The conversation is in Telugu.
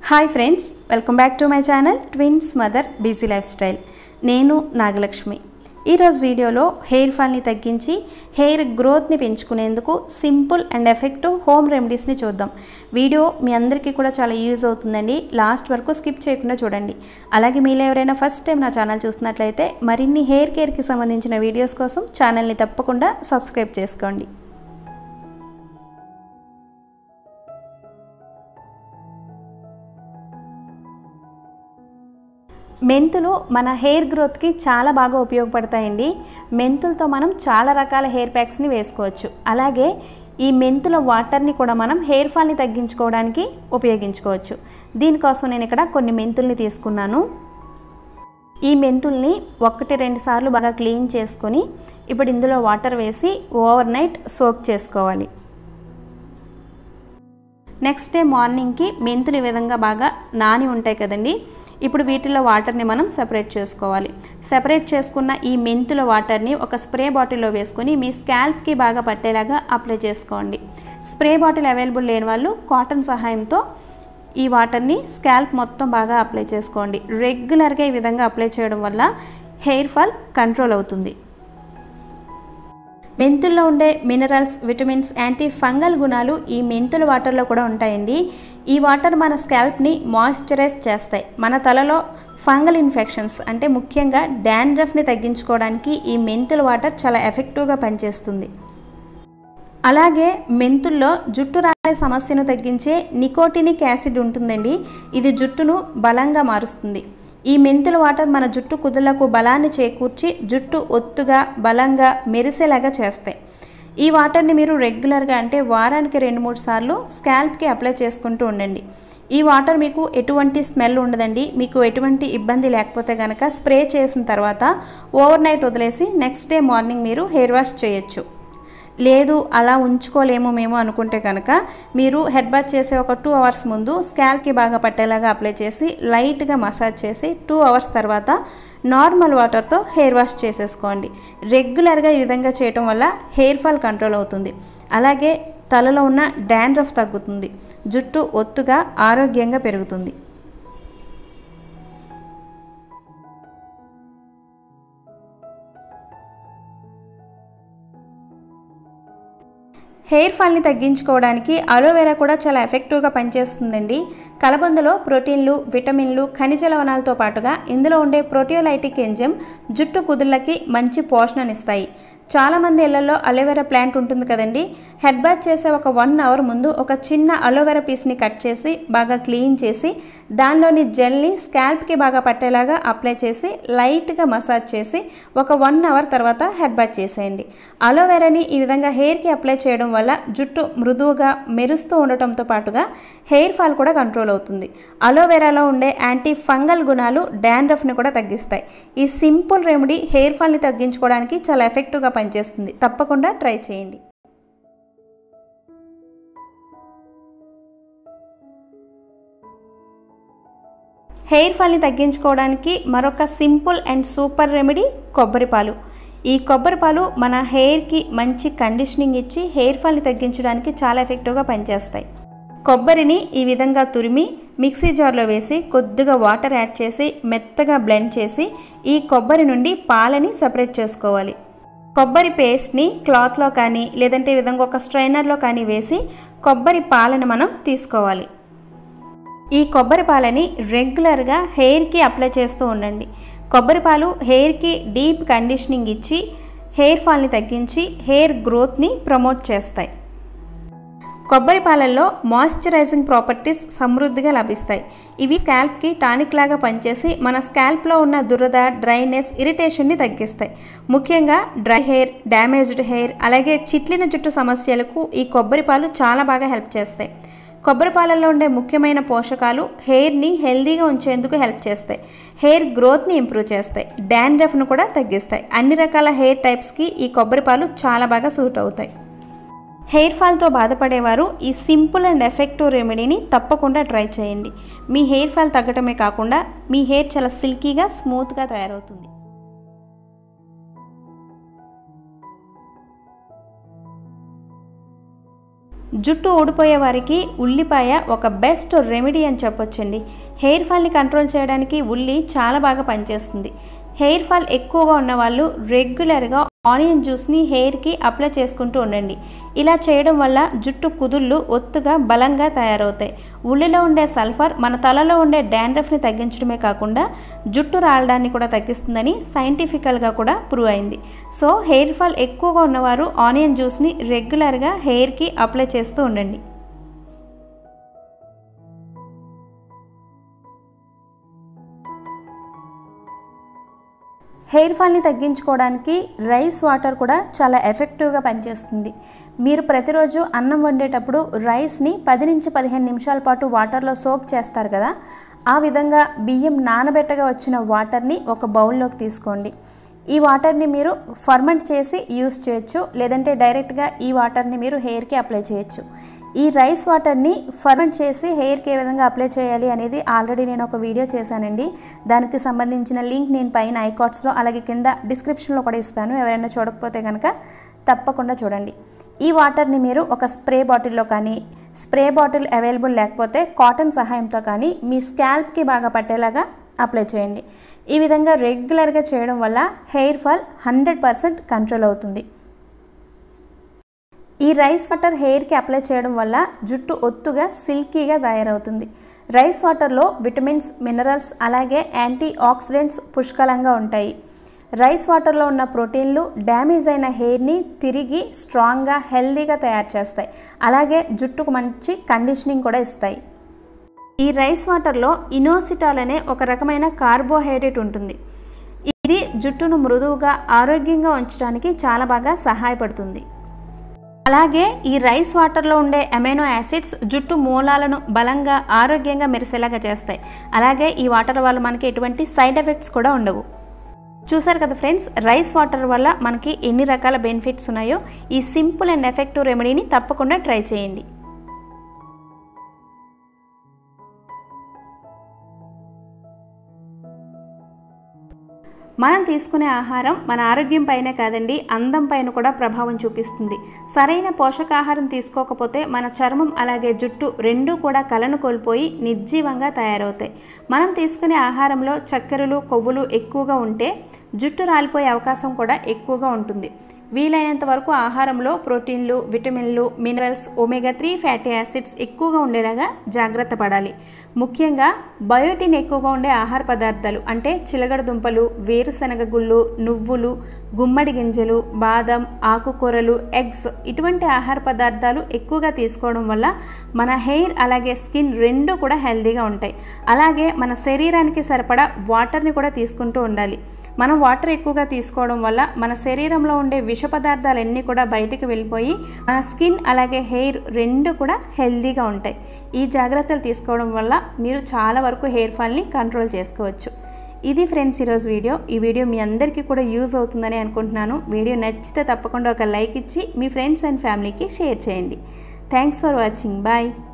hi friends welcome back to my channel twins mother busy lifestyle నేను నాగలక్ష్మి ఈరోజు వీడియోలో హెయిర్ ఫాల్ని తగ్గించి హెయిర్ గ్రోత్ని పెంచుకునేందుకు సింపుల్ అండ్ ఎఫెక్టివ్ హోమ్ రెమెడీస్ని చూద్దాం వీడియో మీ అందరికీ కూడా చాలా యూజ్ అవుతుందండి లాస్ట్ వరకు స్కిప్ చేయకుండా చూడండి అలాగే మీలో ఎవరైనా ఫస్ట్ టైం నా ఛానల్ చూస్తున్నట్లయితే మరిన్ని హెయిర్ కేర్కి సంబంధించిన వీడియోస్ కోసం ఛానల్ని తప్పకుండా సబ్స్క్రైబ్ చేసుకోండి మెంతులు మన హెయిర్ గ్రోత్కి చాలా బాగా ఉపయోగపడతాయండి మెంతులతో మనం చాలా రకాల హెయిర్ ప్యాక్స్ని వేసుకోవచ్చు అలాగే ఈ మెంతుల వాటర్ని కూడా మనం హెయిర్ ఫాల్ని తగ్గించుకోవడానికి ఉపయోగించుకోవచ్చు దీనికోసం నేను ఇక్కడ కొన్ని మెంతుల్ని తీసుకున్నాను ఈ మెంతుల్ని ఒకటి రెండు సార్లు బాగా క్లీన్ చేసుకొని ఇప్పుడు ఇందులో వాటర్ వేసి ఓవర్ నైట్ సోక్ చేసుకోవాలి నెక్స్ట్ డే మార్నింగ్కి మెంతులు ఈ విధంగా బాగా నాని ఉంటాయి కదండి ఇప్పుడు వీటిలో వాటర్ని మనం సెపరేట్ చేసుకోవాలి సెపరేట్ చేసుకున్న ఈ మెంతుల వాటర్ని ఒక స్ప్రే బాటిల్లో వేసుకొని మీ స్కాల్ప్కి బాగా పట్టేలాగా అప్లై చేసుకోండి స్ప్రే బాటిల్ అవైలబుల్ లేని వాళ్ళు కాటన్ సహాయంతో ఈ వాటర్ని స్కాల్ప్ మొత్తం బాగా అప్లై చేసుకోండి రెగ్యులర్గా ఈ విధంగా అప్లై చేయడం వల్ల హెయిర్ ఫాల్ కంట్రోల్ అవుతుంది మెంతుల్లో ఉండే మినరల్స్ విటమిన్స్ యాంటీ ఫంగల్ గుణాలు ఈ మెంతుల వాటర్లో కూడా ఉంటాయండి ఈ వాటర్ మన స్కాల్ప్ని మాయిశ్చరైజ్ చేస్తాయి మన తలలో ఫంగల్ ఇన్ఫెక్షన్స్ అంటే ముఖ్యంగా డాండ్రఫ్ని తగ్గించుకోవడానికి ఈ మెంతుల వాటర్ చాలా ఎఫెక్టివ్గా పనిచేస్తుంది అలాగే మెంతుల్లో జుట్టు రాలే సమస్యను తగ్గించే నికోటినిక్ యాసిడ్ ఉంటుందండి ఇది జుట్టును బలంగా మారుస్తుంది ఈ మెంతుల వాటర్ మన జుట్టు కుదులకు బలాన్ని చేకూర్చి జుట్టు ఒత్తుగా బలంగా మెరిసేలాగా చేస్తాయి ఈ వాటర్ని మీరు రెగ్యులర్గా అంటే వారానికి రెండు మూడు సార్లు స్కాల్ప్కి అప్లై చేసుకుంటూ ఉండండి ఈ వాటర్ మీకు ఎటువంటి స్మెల్ ఉండదండి మీకు ఎటువంటి ఇబ్బంది లేకపోతే కనుక స్ప్రే చేసిన తర్వాత ఓవర్ నైట్ వదిలేసి నెక్స్ట్ డే మార్నింగ్ మీరు హెయిర్ వాష్ చేయొచ్చు లేదు అలా ఉంచుకోలేము మేము అనుకుంటే కనుక మీరు హెడ్ బాత్ చేసే ఒక టూ అవర్స్ ముందు స్కాల్కి బాగా పట్టేలాగా అప్లై చేసి లైట్గా మసాజ్ చేసి టూ అవర్స్ తర్వాత నార్మల్ వాటర్తో హెయిర్ వాష్ చేసేసుకోండి రెగ్యులర్గా ఈ విధంగా చేయటం వల్ల హెయిర్ ఫాల్ కంట్రోల్ అవుతుంది అలాగే తలలో ఉన్న డాండ్రఫ్ తగ్గుతుంది జుట్టు ఒత్తుగా ఆరోగ్యంగా పెరుగుతుంది హెయిర్ ఫాల్ని తగ్గించుకోవడానికి అలోవెరా కూడా చాలా ఎఫెక్టివ్గా పనిచేస్తుందండి కలబందలో ప్రోటీన్లు విటమిన్లు ఖనిజ లవణాలతో పాటుగా ఇందులో ఉండే ప్రోటియోలైటిక్ ఎంజమ్ జుట్టు కుదుళ్ళకి మంచి పోషణనిస్తాయి చాలామంది ఇళ్లలో అలోవెరా ప్లాంట్ ఉంటుంది కదండి హెడ్ బాత్ చేసే ఒక వన్ అవర్ ముందు ఒక చిన్న అలోవెరా పీస్ని కట్ చేసి బాగా క్లీన్ చేసి దానిలోని జెల్ని స్కాల్ప్కి బాగా పట్టేలాగా అప్లై చేసి లైట్గా మసాజ్ చేసి ఒక వన్ అవర్ తర్వాత హెడ్ బాత్ చేసేయండి అలోవెరాని ఈ విధంగా హెయిర్కి అప్లై చేయడం వల్ల జుట్టు మృదువుగా మెరుస్తూ ఉండటంతో పాటుగా హెయిర్ ఫాల్ కూడా కంట్రోల్ అవుతుంది అలోవెరాలో ఉండే యాంటీ ఫంగల్ గుణాలు డాండ్రఫ్ని కూడా తగ్గిస్తాయి ఈ సింపుల్ రెమెడీ హెయిర్ ఫాల్ని తగ్గించుకోవడానికి చాలా ఎఫెక్టివ్గా పనిచేస్తుంది తప్పకుండా ట్రై చేయండి హెయిర్ ఫాల్ని తగ్గించుకోవడానికి మరొక సింపుల్ అండ్ సూపర్ రెమెడీ కొబ్బరి పాలు ఈ కొబ్బరి పాలు మన హెయిర్కి మంచి కండిషనింగ్ ఇచ్చి హెయిర్ ఫాల్ని తగ్గించడానికి చాలా ఎఫెక్టివ్గా పనిచేస్తాయి కొబ్బరిని ఈ విధంగా తురిమి మిక్సీ జార్లో వేసి కొద్దిగా వాటర్ యాడ్ చేసి మెత్తగా బ్లెండ్ చేసి ఈ కొబ్బరి నుండి పాలని సపరేట్ చేసుకోవాలి కొబ్బరి పేస్ట్ని క్లాత్లో కానీ లేదంటే ఈ విధంగా ఒక స్ట్రైనర్లో కానీ వేసి కొబ్బరి పాలను మనం తీసుకోవాలి ఈ కొబ్బరి పాలని రెగ్యులర్గా హెయిర్కి అప్లై చేస్తూ ఉండండి కొబ్బరి పాలు హెయిర్కి డీప్ కండిషనింగ్ ఇచ్చి హెయిర్ ఫాల్ని తగ్గించి హెయిర్ గ్రోత్ని ప్రమోట్ చేస్తాయి కొబ్బరి పాలల్లో మాయిశ్చరైజింగ్ ప్రాపర్టీస్ సమృద్ధిగా లభిస్తాయి ఇవి స్కాల్ప్కి టానిక్ లాగా పనిచేసి మన స్కాల్ప్లో ఉన్న దురద డ్రైనెస్ ఇరిటేషన్ని తగ్గిస్తాయి ముఖ్యంగా డ్రై హెయిర్ డ్యామేజ్డ్ హెయిర్ అలాగే చిట్లిన జుట్టు సమస్యలకు ఈ కొబ్బరి పాలు చాలా బాగా హెల్ప్ చేస్తాయి కొబ్బరి పాలల్లో ఉండే ముఖ్యమైన పోషకాలు హెయిర్ని హెల్దీగా ఉంచేందుకు హెల్ప్ చేస్తాయి హెయిర్ గ్రోత్ని ఇంప్రూవ్ చేస్తాయి డాండ్రఫ్ను కూడా తగ్గిస్తాయి అన్ని రకాల హెయిర్ టైప్స్కి ఈ కొబ్బరి పాలు చాలా బాగా సూట్ అవుతాయి హెయిర్ ఫాల్తో బాధపడేవారు ఈ సింపుల్ అండ్ ఎఫెక్టివ్ రెమెడీని తప్పకుండా ట్రై చేయండి మీ హెయిర్ ఫాల్ తగ్గటమే కాకుండా మీ హెయిర్ చాలా సిల్కీగా స్మూత్గా తయారవుతుంది జుట్టు ఊడిపోయే వారికి ఉల్లిపాయ ఒక బెస్ట్ రెమెడీ అని చెప్పొచ్చండి హెయిర్ ఫాల్ని కంట్రోల్ చేయడానికి ఉల్లి చాలా బాగా పనిచేస్తుంది హెయిర్ ఫాల్ ఎక్కువగా ఉన్న వాళ్ళు రెగ్యులర్గా ఆనియన్ జ్యూస్ని హెయిర్కి అప్లై చేసుకుంటూ ఉండండి ఇలా చేయడం వల్ల జుట్టు కుదుళ్ళు ఒత్తుగా బలంగా తయారవుతాయి ఉల్లిలో ఉండే సల్ఫర్ మన తలలో ఉండే డాండ్రఫ్ని తగ్గించడమే కాకుండా జుట్టు రాలడాన్ని కూడా తగ్గిస్తుందని సైంటిఫికల్గా కూడా ప్రూవ్ అయింది సో హెయిర్ ఫాల్ ఎక్కువగా ఉన్నవారు ఆనియన్ జ్యూస్ని రెగ్యులర్గా హెయిర్కి అప్లై చేస్తూ ఉండండి హెయిర్ ఫాల్ని తగ్గించుకోవడానికి రైస్ వాటర్ కూడా చాలా ఎఫెక్టివ్గా పనిచేస్తుంది మీరు ప్రతిరోజు అన్నం వండేటప్పుడు రైస్ని పది నుంచి పదిహేను నిమిషాల పాటు వాటర్లో సోక్ చేస్తారు కదా ఆ విధంగా బియ్యం నానబెట్టగా వచ్చిన వాటర్ని ఒక బౌల్లోకి తీసుకోండి ఈ వాటర్ని మీరు ఫర్మెంట్ చేసి యూస్ చేయొచ్చు లేదంటే డైరెక్ట్గా ఈ వాటర్ని మీరు హెయిర్కి అప్లై చేయొచ్చు ఈ రైస్ వాటర్ని ఫర్మెంట్ చేసి హెయిర్కి ఏ విధంగా అప్లై చేయాలి అనేది ఆల్రెడీ నేను ఒక వీడియో చేశానండి దానికి సంబంధించిన లింక్ నేను పైన ఐకాట్స్లో అలాగే కింద డిస్క్రిప్షన్లో కూడా ఇస్తాను ఎవరైనా చూడకపోతే కనుక తప్పకుండా చూడండి ఈ వాటర్ని మీరు ఒక స్ప్రే బాటిల్లో కానీ స్ప్రే బాటిల్ అవైలబుల్ లేకపోతే కాటన్ సహాయంతో కానీ మీ స్కాల్ప్కి బాగా పట్టేలాగా అప్లై చేయండి ఈ విధంగా రెగ్యులర్గా చేయడం వల్ల hair fall hundred percent control అవుతుంది ఈ రైస్ వాటర్ హెయిర్కి అప్లై చేయడం వల్ల జుట్టు ఒత్తుగా సిల్కీగా తయారవుతుంది రైస్ వాటర్లో విటమిన్స్ మినరల్స్ అలాగే యాంటీ ఆక్సిడెంట్స్ పుష్కలంగా ఉంటాయి రైస్ వాటర్లో ఉన్న ప్రోటీన్లు డ్యామేజ్ అయిన హెయిర్ని తిరిగి స్ట్రాంగ్గా హెల్దీగా తయారు చేస్తాయి అలాగే జుట్టుకు మంచి కండిషనింగ్ కూడా ఇస్తాయి ఈ రైస్ వాటర్లో ఇనోసిటాల్ అనే ఒక రకమైన కార్బోహైడ్రేట్ ఉంటుంది ఇది జుట్టును మృదువుగా ఆరోగ్యంగా ఉంచడానికి చాలా బాగా సహాయపడుతుంది అలాగే ఈ రైస్ వాటర్లో ఉండే అమైనో యాసిడ్స్ జుట్టు మూలాలను బలంగా ఆరోగ్యంగా మెరిసేలాగా చేస్తాయి అలాగే ఈ వాటర్ వల్ల మనకి ఎటువంటి సైడ్ ఎఫెక్ట్స్ కూడా ఉండవు చూసారు కదా ఫ్రెండ్స్ రైస్ వాటర్ వల్ల మనకి ఎన్ని రకాల బెనిఫిట్స్ ఉన్నాయో ఈ సింపుల్ అండ్ ఎఫెక్టివ్ రెమెడీని తప్పకుండా ట్రై చేయండి మనం తీసుకునే ఆహారం మన ఆరోగ్యం పైనే కాదండి అందం పైన కూడా ప్రభావం చూపిస్తుంది సరైన పోషకాహారం తీసుకోకపోతే మన చర్మం అలాగే జుట్టు రెండూ కూడా కలను కోల్పోయి నిర్జీవంగా తయారవుతాయి మనం తీసుకునే ఆహారంలో చక్కెరలు కొవ్వులు ఎక్కువగా ఉంటే జుట్టు రాలిపోయే అవకాశం కూడా ఎక్కువగా ఉంటుంది వీలైనంత వరకు ఆహారంలో ప్రోటీన్లు విటమిన్లు minerals omega three fatty acids ఎక్కువగా ఉండేలాగా జాగ్రత్త పడాలి ముఖ్యంగా బయోటిన్ ఎక్కువగా ఉండే ఆహార పదార్థాలు అంటే చిలగడ దుంపలు వేరుశనగ గుళ్ళు నువ్వులు గుమ్మడి గింజలు బాదం ఆకుకూరలు ఎగ్స్ ఇటువంటి ఆహార పదార్థాలు ఎక్కువగా తీసుకోవడం వల్ల మన హెయిర్ అలాగే స్కిన్ రెండు కూడా హెల్తీగా ఉంటాయి అలాగే మన శరీరానికి సరిపడా వాటర్ని కూడా తీసుకుంటూ ఉండాలి మనం వాటర్ ఎక్కువగా తీసుకోవడం వల్ల మన శరీరంలో ఉండే విష పదార్థాలన్నీ కూడా బయటికి వెళ్ళిపోయి మన స్కిన్ అలాగే హెయిర్ రెండు కూడా హెల్తీగా ఉంటాయి ఈ జాగ్రత్తలు తీసుకోవడం వల్ల మీరు చాలా వరకు హెయిర్ ఫాల్ని కంట్రోల్ చేసుకోవచ్చు ఇది ఫ్రెండ్స్ ఈరోజు వీడియో ఈ వీడియో మీ అందరికీ కూడా యూజ్ అవుతుందని అనుకుంటున్నాను వీడియో నచ్చితే తప్పకుండా ఒక లైక్ ఇచ్చి మీ ఫ్రెండ్స్ అండ్ ఫ్యామిలీకి షేర్ చేయండి థ్యాంక్స్ ఫర్ వాచింగ్ బాయ్